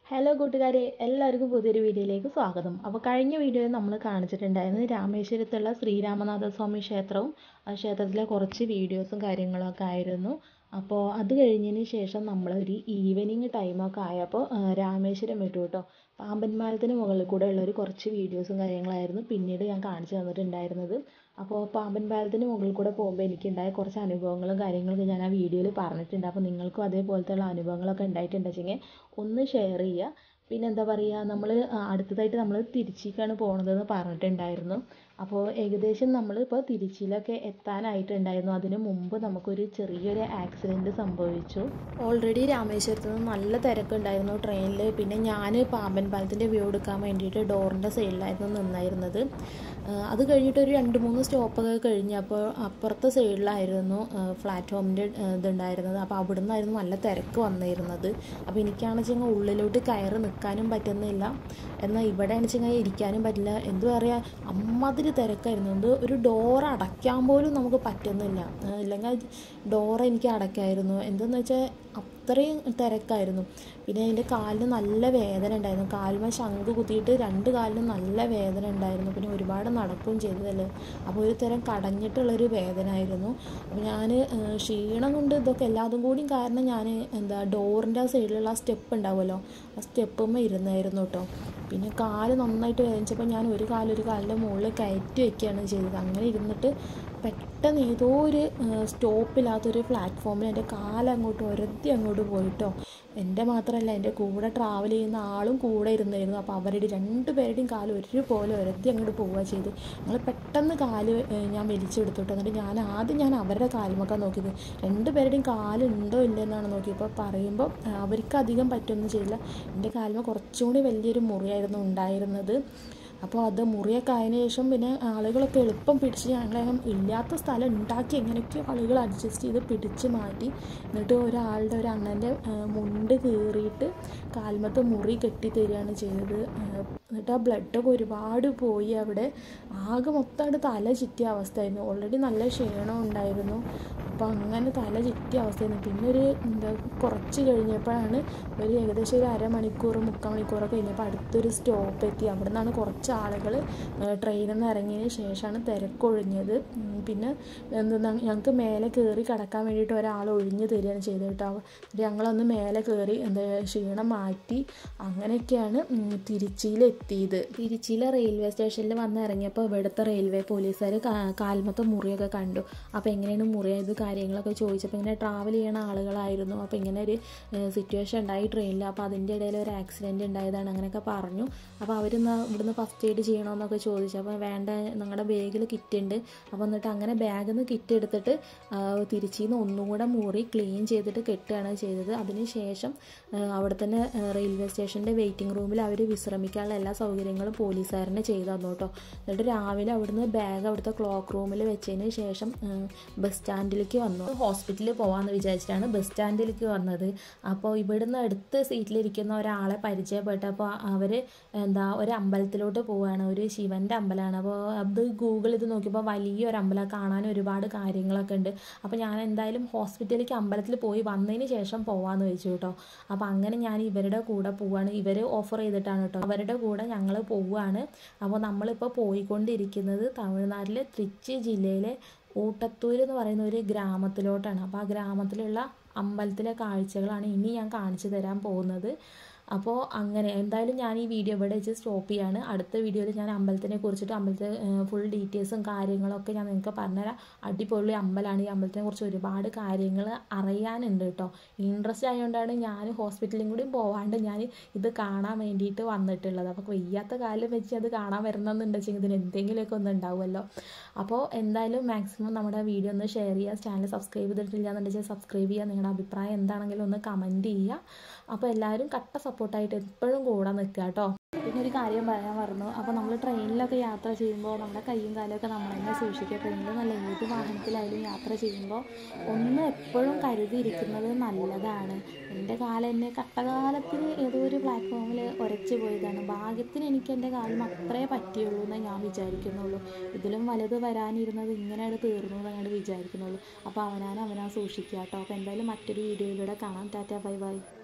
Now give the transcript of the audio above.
hello കൂട്ടുകാരെ എല്ലാവർക്കും പുതിയൊരു വീഡിയോയിലേക്ക് സ്വാഗതം അപ്പോൾ കഴിഞ്ഞ വീഡിയോയിൽ നമ്മൾ കാണിച്ചിട്ടുണ്ടായിരുന്നത് രാമേശ്വരത്തുള്ള ശ്രീരാമനാഥ സ്വാമി ക്ഷേത്രവും ആ ക്ഷേത്രത്തിലെ കുറച്ച് വീഡിയോസും കാര്യങ്ങളൊക്കെ ആയിരുന്നു അപ്പോൾ അത് കഴിഞ്ഞതിന് ശേഷം നമ്മളൊരു ഈവനിങ് ടൈമൊക്കെ ആയപ്പോൾ ആ, രാമേശ്വരം വിട്ടു കേട്ടോ പാമ്പൻ പാലത്തിന് മുകളിൽ കൂടെ ഉള്ളൊരു കുറച്ച് വീഡിയോസും കാര്യങ്ങളായിരുന്നു പിന്നീട് ഞാൻ കാണിച്ചു തന്നിട്ടുണ്ടായിരുന്നത് അപ്പോൾ പാമ്പൻ പാലത്തിന് മുകളിൽ കൂടെ പോകുമ്പോൾ എനിക്കുണ്ടായ കുറച്ച് അനുഭവങ്ങളും കാര്യങ്ങളൊക്കെ ഞാൻ ആ വീഡിയോയിൽ പറഞ്ഞിട്ടുണ്ട് അപ്പോൾ നിങ്ങൾക്കും അതേപോലത്തെയുള്ള അനുഭവങ്ങളൊക്കെ ഉണ്ടായിട്ടുണ്ടെങ്കിൽ ഒന്ന് ഷെയർ ചെയ്യുക പിന്നെ എന്താ പറയുക നമ്മൾ അടുത്തതായിട്ട് നമ്മൾ തിരുച്ചിക്കാണ് പോണതെന്ന് പറഞ്ഞിട്ടുണ്ടായിരുന്നു അപ്പോൾ ഏകദേശം നമ്മൾ ഇപ്പോൾ തിരുച്ചിയിലൊക്കെ എത്താനായിട്ടുണ്ടായിരുന്നു അതിന് മുമ്പ് നമുക്കൊരു ചെറിയൊരു ആക്സിഡൻറ്റ് സംഭവിച്ചു ഓൾറെഡി രാമേശ്വരത്ത് നിന്ന് നല്ല തിരക്കുണ്ടായിരുന്നു ട്രെയിനിൽ പിന്നെ ഞാൻ പാമ്പൻ പാലത്തിൻ്റെ വ്യൂ എടുക്കാൻ വേണ്ടിയിട്ട് ഡോറിൻ്റെ സൈഡിലായിരുന്നു നിന്നായിരുന്നത് ആ, അത് കഴിഞ്ഞിട്ട് ഒരു രണ്ട് മൂന്ന് സ്റ്റോപ്പൊക്കെ കഴിഞ്ഞപ്പോൾ അപ്പുറത്തെ സൈഡിലായിരുന്നു പ്ലാറ്റ്ഫോമിൻ്റെ ഇതുണ്ടായിരുന്നത് അപ്പോൾ അവിടെ നിന്നായിരുന്നു നല്ല തിരക്ക് വന്നിരുന്നത് അപ്പോൾ എനിക്കാണെന്ന് വെച്ചാൽ ഉള്ളിലോട്ട് കയറി നിൽക്കാനും പറ്റുന്നില്ല എന്നാൽ ഇവിടെയാണെന്ന് വെച്ചാൽ ഇരിക്കാനും പറ്റില്ല എന്തു പറയുക അമ്മാതിരി തിരക്കായിരുന്നു എന്ത് ഒരു ഡോർ അടയ്ക്കാൻ പോലും നമുക്ക് പറ്റുന്നില്ല ആ, ഇല്ലെങ്കിൽ ഡോർ എനിക്ക് അടയ്ക്കായിരുന്നു എന്തെന്ന് വെച്ചാൽ അത്രയും തിരക്കായിരുന്നു പിന്നെ എൻ്റെ കാലിന് നല്ല വേദന ഉണ്ടായിരുന്നു കാലുമ ശംഖ് കുത്തിയിട്ട് രണ്ട് കാലിനും നല്ല വേദന ഉണ്ടായിരുന്നു പിന്നെ ഒരുപാട് നടക്കുകയും ചെയ്തതല്ലേ അപ്പോൾ ഒരു തരം കടഞ്ഞിട്ടുള്ളൊരു വേദന ആയിരുന്നു അപ്പോൾ ഞാൻ ക്ഷീണം കൊണ്ട് ഇതൊക്കെ എല്ലാതും കൂടിയും കാരണം ഞാൻ എന്താ ഡോറിൻ്റെ ആ സൈഡിലുള്ള ആ സ്റ്റെപ്പ് ഉണ്ടാവുമല്ലോ ആ സ്റ്റെപ്പുമ്മ ഇരുന്നായിരുന്നു കേട്ടോ പിന്നെ കാല് നന്നായിട്ട് വേദനിച്ചപ്പോൾ ഞാൻ ഒരു കാല് ഒരു കാലിൻ്റെ മുകളിൽ കയറ്റി വെക്കുകയാണ് ചെയ്തത് അങ്ങനെ ഇരുന്നിട്ട് പെട്ടെന്ന് ഏതോ ഒരു സ്റ്റോപ്പില്ലാത്തൊരു പ്ലാറ്റ്ഫോമിൽ എൻ്റെ കാലങ്ങോട്ട് ഒരത്തി അങ്ങോട്ട് പോയിട്ടോ എൻ്റെ മാത്രമല്ല എൻ്റെ കൂടെ ട്രാവൽ ചെയ്യുന്ന ആളും കൂടെ ഇരുന്നായിരുന്നു അപ്പോൾ അവരുടെ രണ്ട് പേരുടെയും കാല് ഒരുപോലെ ഒരത്തി അങ്ങോട്ട് പോവുക ചെയ്ത് ഞങ്ങൾ പെട്ടെന്ന് കാല് ഏഹ്, ഞാൻ വലിച്ചെടുത്തിട്ട് എന്നിട്ട് ഞാൻ ആദ്യം ഞാൻ അവരുടെ കാലുമൊക്കെ നോക്കിയത് രണ്ട് പേരുടെയും കാലുണ്ടോ ഇല്ലെന്നാണ് നോക്കിയപ്പോൾ പറയുമ്പോൾ ആ, അവർക്ക് അധികം പറ്റൊന്നും ചെയ്യില്ല എൻ്റെ കാലിന് കുറച്ചും കൂടി വലിയൊരു മുറിയായിരുന്നു ഉണ്ടായിരുന്നത് അപ്പോൾ അത് മുറിയൊക്കെ ആയതിനു ശേഷം പിന്നെ ആളുകളൊക്കെ എളുപ്പം പിടിച്ച് ഞങ്ങളെല്ലാം ഇല്ലാത്ത സ്ഥലം ഉണ്ടാക്കി എങ്ങനെയൊക്കെയോ ആളുകൾ അഡ്ജസ്റ്റ് ചെയ്ത് പിടിച്ച് മാറ്റി എന്നിട്ട് ഒരാളുടെ ഒരു അണ്ണൻ്റെ മുണ്ട് കീറിയിട്ട് കാൽമത്തെ മുറി കെട്ടി തരികയാണ് ചെയ്തത് ആ, എന്നിട്ട് ആ ബ്ലഡൊക്കെ ഒരുപാട് പോയി അവിടെ ആകെ മൊത്തമായിട്ട് തല ചുറ്റിയ അവസ്ഥയായിരുന്നു ഓൾറെഡി നല്ല ക്ഷീണം ഉണ്ടായിരുന്നു അപ്പോൾ അങ്ങനെ തല ചുറ്റിയ അവസ്ഥയായിരുന്നു പിന്നെ ഒരു എന്താ കുറച്ച് കഴിഞ്ഞപ്പോഴാണ് ഒരു ഏകദേശം ഒരു അരമണിക്കൂർ മുക്കാൽ മണിക്കൂറൊക്കെ കഴിഞ്ഞപ്പോൾ അടുത്തൊരു സ്റ്റോപ്പ് എത്തി അവിടെ നിന്നാണ് കുറച്ച് ആളുകൾ ട്രെയിനിൽ നിന്ന് ഇറങ്ങിയതിന് ശേഷമാണ് തിരക്കൊഴിഞ്ഞത് ഉം, പിന്നെ എന്താ ഞങ്ങൾക്ക് മേലെ കയറി കിടക്കാൻ വേണ്ടിയിട്ട് ഒരാൾ ഒഴിഞ്ഞ് തരികയാണ് ചെയ്തത് കേട്ടോ എന്നിട്ട് ഞങ്ങളൊന്ന് മേലെ കയറി എന്താ ക്ഷീണം മാറ്റി അങ്ങനെയൊക്കെയാണ് ഉം, തിരുച്ചിയിലെത്തിയത് തിരുച്ചിയിലെ റെയിൽവേ സ്റ്റേഷനിൽ വന്ന് ഇറങ്ങിയപ്പോൾ ഇവിടുത്തെ റെയിൽവേ പോലീസുകാർ കാൽമത്തെ മുറിയൊക്കെ കണ്ടു അപ്പോൾ എങ്ങനെയാണ് മുറിയായത് കാര്യങ്ങളൊക്കെ ചോദിച്ചപ്പോൾ ഇങ്ങനെ ട്രാവൽ ചെയ്യണ ആളുകളായിരുന്നു അപ്പോൾ ഇങ്ങനെ ഒരു സിറ്റുവേഷൻ ഉണ്ടായി ട്രെയിനിൽ അപ്പോൾ അതിൻ്റെ ഇടയിൽ ഒരു ആക്സിഡൻറ്റ് ഉണ്ടായതാണ് അങ്ങനെയൊക്കെ പറഞ്ഞു അപ്പോൾ അവരിന്ന് ഇവിടുന്ന് ഫസ്റ്റ് എയ്ഡ് ചെയ്യണമെന്നൊക്കെ ചോദിച്ചു അപ്പോൾ വേണ്ട നിങ്ങളുടെ ബാഗിൽ കിറ്റ് ഉണ്ട് അപ്പോൾ എന്നിട്ട് അങ്ങനെ ബാഗിൽ നിന്ന് കിറ്റ് എടുത്തിട്ട് ആ, തിരിച്ചിന്ന് ഒന്നും കൂടെ മുറി ക്ലീൻ ചെയ്തിട്ട് കെട്ടുകയാണ് ചെയ്തത് അതിന് ശേഷം ആ, അവിടെ തന്നെ ആ, റെയിൽവേ സ്റ്റേഷൻ്റെ വെയിറ്റിംഗ് റൂമിൽ അവർ വിശ്രമിക്കാനുള്ള എല്ലാ സൗകര്യങ്ങളും പോലീസുകാരനെ ചെയ്തു തന്നു കേട്ടോ എന്നിട്ട് രാവിലെ അവിടുന്ന് ബാഗ് അവിടുത്തെ ക്ലോക്ക് റൂമിൽ വെച്ചതിന് ശേഷം ആ, ബസ് സ്റ്റാൻഡിലേക്ക് വന്നു ഹോസ്പിറ്റലിൽ പോകാമെന്ന് വിചാരിച്ചിട്ടാണ് ബസ് സ്റ്റാൻഡിലേക്ക് വന്നത് അപ്പോൾ ഇവിടുന്ന് അടുത്ത് സീറ്റിലിരിക്കുന്ന ഒരാളെ പരിചയപ്പെട്ടപ്പോൾ അവർ എന്താ ഒരു അമ്പലത്തിലോട്ട് പോവുകയാണ് ഒരു ശിവൻ്റെ അമ്പലമാണ് അപ്പോൾ അത് ഗൂഗിൾ ഇത് നോക്കിയപ്പോൾ വലിയൊരു അമ്പലം കാണാൻ ഒരുപാട് കാര്യങ്ങളൊക്കെ ഉണ്ട് അപ്പോൾ ഞാൻ എന്തായാലും ഹോസ്പിറ്റലിലേക്ക് അമ്പലത്തിൽ പോയി വന്നതിന് ശേഷം പോവാന്ന് വെച്ചു കേട്ടോ അപ്പോൾ അങ്ങനെ ഞാൻ ഇവരുടെ കൂടെ പോവാണ് ഇവർ ഓഫർ ചെയ്തിട്ടാണ് കേട്ടോ അവരുടെ കൂടെ ഞങ്ങൾ പോവുകയാണ് അപ്പോൾ നമ്മളിപ്പോൾ പോയിക്കൊണ്ടിരിക്കുന്നത് തമിഴ്നാട്ടിലെ തൃച്ചി ജില്ലയിലെ ഊട്ടത്തൂർ എന്ന് പറയുന്ന ഒരു ഗ്രാമത്തിലോട്ടാണ് അപ്പോൾ ആ ഗ്രാമത്തിലുള്ള അമ്പലത്തിലെ കാഴ്ചകളാണ് ഇനി ഞാൻ കാണിച്ചു തരാൻ പോകുന്നത് അപ്പോൾ അങ്ങനെ എന്തായാലും ഞാൻ ഈ വീഡിയോ ഇവിടെ വെച്ച് സ്റ്റോപ്പ് ചെയ്യാണ് അടുത്ത വീഡിയോയിൽ ഞാൻ അമ്പലത്തിനെ കുറിച്ചിട്ട് അമ്പലത്തെ ഫുൾ ഡീറ്റെയിൽസും കാര്യങ്ങളൊക്കെ ഞാൻ നിങ്ങൾക്ക് പറഞ്ഞുതരാം അടിപൊളി അമ്പലമാണ് ഈ അമ്പലത്തിനെ കുറിച്ച് ഒരുപാട് കാര്യങ്ങൾ അറിയാനുണ്ട് കേട്ടോ ഇൻട്രസ്റ്റ് ആയതുകൊണ്ടാണ് ഞാൻ ഹോസ്പിറ്റലിലും കൂടി പോവാണ്ട് ഞാൻ ഇത് കാണാൻ വേണ്ടിയിട്ട് വന്നിട്ടുള്ളത് അപ്പോൾ വയ്യാത്ത കാലം വെച്ച് അത് കാണാൻ വരണമെന്നുണ്ടെങ്കിൽ ഇതിന് എന്തെങ്കിലുമൊക്കെ ഒന്ന് ഉണ്ടാവുമല്ലോ അപ്പോൾ എന്തായാലും മാക്സിമം നമ്മുടെ വീഡിയോ ഒന്ന് ഷെയർ ചെയ്യുക ചാനൽ സബ്സ്ക്രൈബ് ചെയ്തിട്ടില്ല എന്നുണ്ടെങ്കിൽ സബ്സ്ക്രൈബ് ചെയ്യുക നിങ്ങളുടെ അഭിപ്രായം എന്താണെങ്കിലും ഒന്ന് കമൻറ്റ് ചെയ്യുക അപ്പോൾ എല്ലാവരും കട്ട സപ്പോർട്ടായിട്ട് എപ്പോഴും കൂടെ നിൽക്കുക കേട്ടോ പിന്നെ ഒരു കാര്യം പറയാൻ പറഞ്ഞു അപ്പോൾ നമ്മൾ ട്രെയിനിലൊക്കെ യാത്ര ചെയ്യുമ്പോൾ നമ്മുടെ കൈയും കാലമൊക്കെ നമ്മൾ തന്നെ സൂക്ഷിക്കുക ട്രെയിനിൽ നല്ല ഏത് വാഹനത്തിലായാലും യാത്ര ചെയ്യുമ്പോൾ ഒന്ന് എപ്പോഴും കരുതിയിരിക്കുന്നത് നല്ലതാണ് എൻ്റെ കാലം എന്നെ കട്ടകാലത്തിന് ഏതോ ഒരു പ്ലാറ്റ്ഫോമിൽ ഉരച്ചു പോയതാണ് ഭാഗ്യത്തിന് എനിക്ക് എൻ്റെ കാലം അത്രേ പറ്റിയുള്ളൂ എന്നേ ഞാൻ വിചാരിക്കുന്നുള്ളൂ ഇതിലും വലുത് വരാനിരുന്നത് ഇങ്ങനെയാണ് തീർന്നു എന്ന് ഞാൻ വിചാരിക്കുന്നുള്ളൂ അപ്പോൾ അവനാൻ അവനാ സൂക്ഷിക്കുക കേട്ടോ അപ്പോൾ എന്തായാലും മറ്റൊരു വീഡിയോയിലൂടെ കാണാം ടാറ്റ ബൈ ബൈ